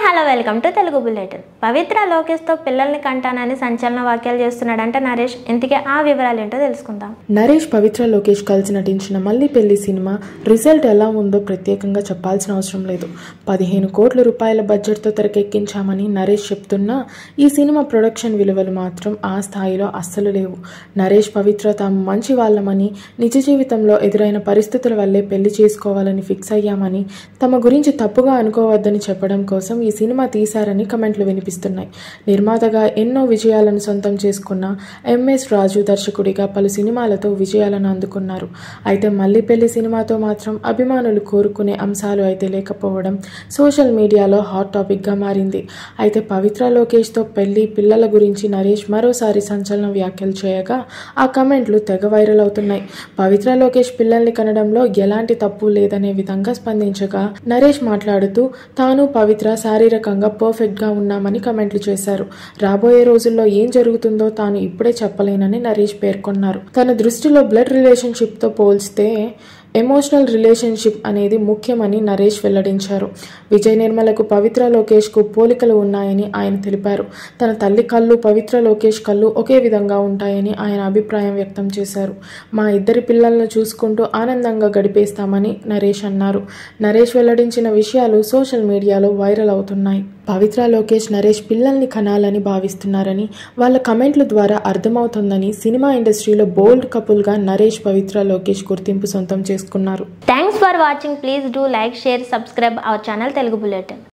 hello welcome to Telugu bulletin Pavitra లోకేష్తో పిల్లల్ని కంటానని సంచలన వ్యాఖ్యలు చేస్తున్నాడంట నరేష్ ఇంతకీ ఆ వివరాలు ఏంటో తెలుసుకుందాం నరేష్ పవిత్ర లోకేష్ కలిసి నటించిన మళ్ళీ పెళ్లి సినిమా రిజల్ట్ ఎలా ఉందో ప్రత్యేకంగా చెప్పాల్సిన అవసరం లేదు పదిహేను కోట్ల రూపాయల బడ్జెట్తో తెరకెక్కించామని నరేష్ చెప్తున్నా ఈ సినిమా ప్రొడక్షన్ విలువలు మాత్రం ఆ స్థాయిలో అస్సలు లేవు నరేష్ పవిత్ర తాము మంచి వాళ్ళమని నిజ జీవితంలో ఎదురైన పరిస్థితుల వల్లే పెళ్లి చేసుకోవాలని ఫిక్స్ అయ్యామని తమ గురించి తప్పుగా అనుకోవద్దని చెప్పడం కోసం ఈ సినిమా తీశారని కమెంట్లు వినిపిస్తున్నాయి నిర్మాతగా ఎన్నో విజయాలను సొంతం చేసుకున్న ఎంఎస్ రాజు దర్శకుడిగా పలు సినిమాలతో విజయాలను అందుకున్నారు అయితే మళ్ళీ పెళ్లి సినిమాతో మాత్రం అభిమానులు కోరుకునే అంశాలు అయితే లేకపోవడం సోషల్ మీడియాలో హాట్ టాపిక్గా మారింది అయితే పవిత్ర లోకేష్తో పెళ్లి పిల్లల గురించి నరేష్ మరోసారి సంచలన వ్యాఖ్యలు చేయగా ఆ కమెంట్లు తెగ వైరల్ అవుతున్నాయి పవిత్ర లోకేష్ పిల్లల్ని కనడంలో ఎలాంటి తప్పు లేదనే విధంగా స్పందించగా నరేష్ మాట్లాడుతూ తాను పవిత్ర శారీరకంగా పర్ఫెక్ట్గా ఉన్నామని కమెంట్లు చేశారు రాబోయే రోజుల్లో ఏం జరుగుతుందో తాను ఇప్పుడే చెప్పలేనని నరేష్ పేర్కొన్నారు తన దృష్టిలో బ్లడ్ రిలేషన్షిప్తో పోల్చితే ఎమోషనల్ రిలేషన్షిప్ అనేది ముఖ్యమని నరేష్ వెల్లడించారు విజయ్ నిర్మలకు పవిత్ర లోకేష్కు పోలికలు ఉన్నాయని ఆయన తెలిపారు తన తల్లి కళ్ళు పవిత్ర లోకేష్ కళ్ళు ఒకే విధంగా ఉంటాయని ఆయన అభిప్రాయం వ్యక్తం చేశారు మా ఇద్దరి పిల్లలను చూసుకుంటూ ఆనందంగా గడిపేస్తామని నరేష్ అన్నారు నరేష్ వెల్లడించిన విషయాలు సోషల్ మీడియాలో వైరల్ అవుతున్నాయి పవిత్ర లోకేష్ నరేష్ పిల్లల్ని కనాలని భావిస్తున్నారని వాళ్ళ కమెంట్ల ద్వారా అర్థమవుతుందని సినిమా ఇండస్ట్రీలో బోల్డ్ కపుల్గా నరేష్ పవిత్ర లోకేష్ గుర్తింపు సొంతం చేసుకున్నారు thanks for watching please do like share subscribe our channel Telugu bulletin